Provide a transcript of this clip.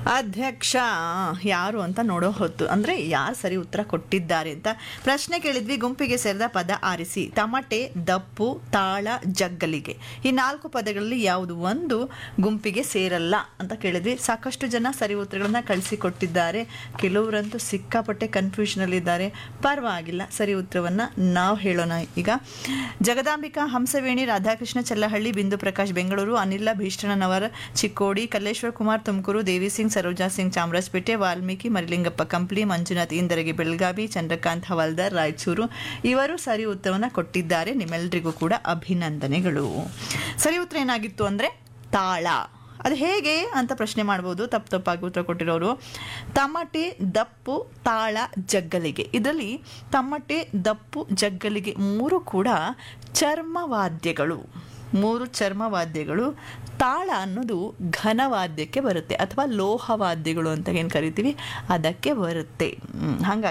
ಅಧ್ಯಕ್ಷ ಯಾರು ಅಂತ ನೋಡೋ ಹೊತ್ತು ಅಂದರೆ ಯಾರು ಸರಿ ಉತ್ತರ ಕೊಟ್ಟಿದ್ದಾರೆ ಅಂತ ಪ್ರಶ್ನೆ ಕೇಳಿದ್ವಿ ಗುಂಪಿಗೆ ಸೇರಿದ ಪದ ಆರಿಸಿ ತಮಟೆ ದಪ್ಪು ತಾಳ ಜಗ್ಗಲಿಗೆ ಈ ನಾಲ್ಕು ಪದಗಳಲ್ಲಿ ಯಾವುದು ಒಂದು ಗುಂಪಿಗೆ ಸೇರಲ್ಲ ಅಂತ ಕೇಳಿದ್ವಿ ಸಾಕಷ್ಟು ಜನ ಸರಿ ಉತ್ತರಗಳನ್ನ ಕಳಿಸಿಕೊಟ್ಟಿದ್ದಾರೆ ಕೆಲವರಂತೂ ಸಿಕ್ಕಾಪಟ್ಟೆ ಕನ್ಫ್ಯೂಷನಲ್ಲಿದ್ದಾರೆ ಪರವಾಗಿಲ್ಲ ಸರಿ ಉತ್ತರವನ್ನು ನಾವು ಹೇಳೋಣ ಈಗ ಜಗದಾಂಬಿಕಾ ಹಂಸವೇಣಿ ರಾಧಾಕೃಷ್ಣ ಚಲ್ಲಹಳ್ಳಿ ಬಿಂದು ಪ್ರಕಾಶ್ ಬೆಂಗಳೂರು ಅನಿಲ ಭೀಷ್ಣನವರ ಚಿಕ್ಕೋಡಿ ಕಲ್ಲೇಶ್ವರ್ ಕುಮಾರ್ ತುಮಕೂರು ದೇವಿ ಸಿಂಗ್ ಸರೋಜಾ ಸಿಂಗ್ ಚಾಮರಾಜಪೇಟೆ ವಾಲ್ಮೀಕಿ ಮರಿಲಿಂಗಪ್ಪ ಕಂಪ್ಲಿ ಮಂಜುನಾಥ್ ಇಂದರಗಿ ಬೆಳಗಾವಿ ಚಂದ್ರಕಾಂತ್ ಹವಾಲ್ದಾರ್ ರಾಯಚೂರು ಇವರು ಸರಿ ಉತ್ತರವನ್ನು ಕೊಟ್ಟಿದ್ದಾರೆ ನಿಮ್ಮೆಲ್ಲರಿಗೂ ಕೂಡ ಅಭಿನಂದನೆಗಳು ಸರಿ ಉತ್ತರ ಏನಾಗಿತ್ತು ಅಂದರೆ ತಾಳ ಅದು ಹೇಗೆ ಅಂತ ಪ್ರಶ್ನೆ ಮಾಡ್ಬೋದು ತಪ್ಪು ತಪ್ಪಾಗಿ ಉತ್ತರ ಕೊಟ್ಟಿರೋರು ತಮಟೆ ದಪ್ಪು ತಾಳ ಜಗ್ಗಲಿಗೆ ಇದರಲ್ಲಿ ತಮಟೆ ದಪ್ಪು ಜಗ್ಗಲಿಗೆ ಮೂರು ಕೂಡ ಚರ್ಮವಾದ್ಯಗಳು ಮೂರು ಚರ್ಮವಾದ್ಯಗಳು ತಾಳ ಅನ್ನೋದು ಘನವಾದ್ಯಕ್ಕೆ ಬರುತ್ತೆ ಅಥವಾ ಲೋಹವಾದ್ಯಗಳು ಅಂತ ಏನು ಕರಿತೀವಿ ಅದಕ್ಕೆ ಬರುತ್ತೆ ಹ್ಮ್, ಹಾಗಾಗಿ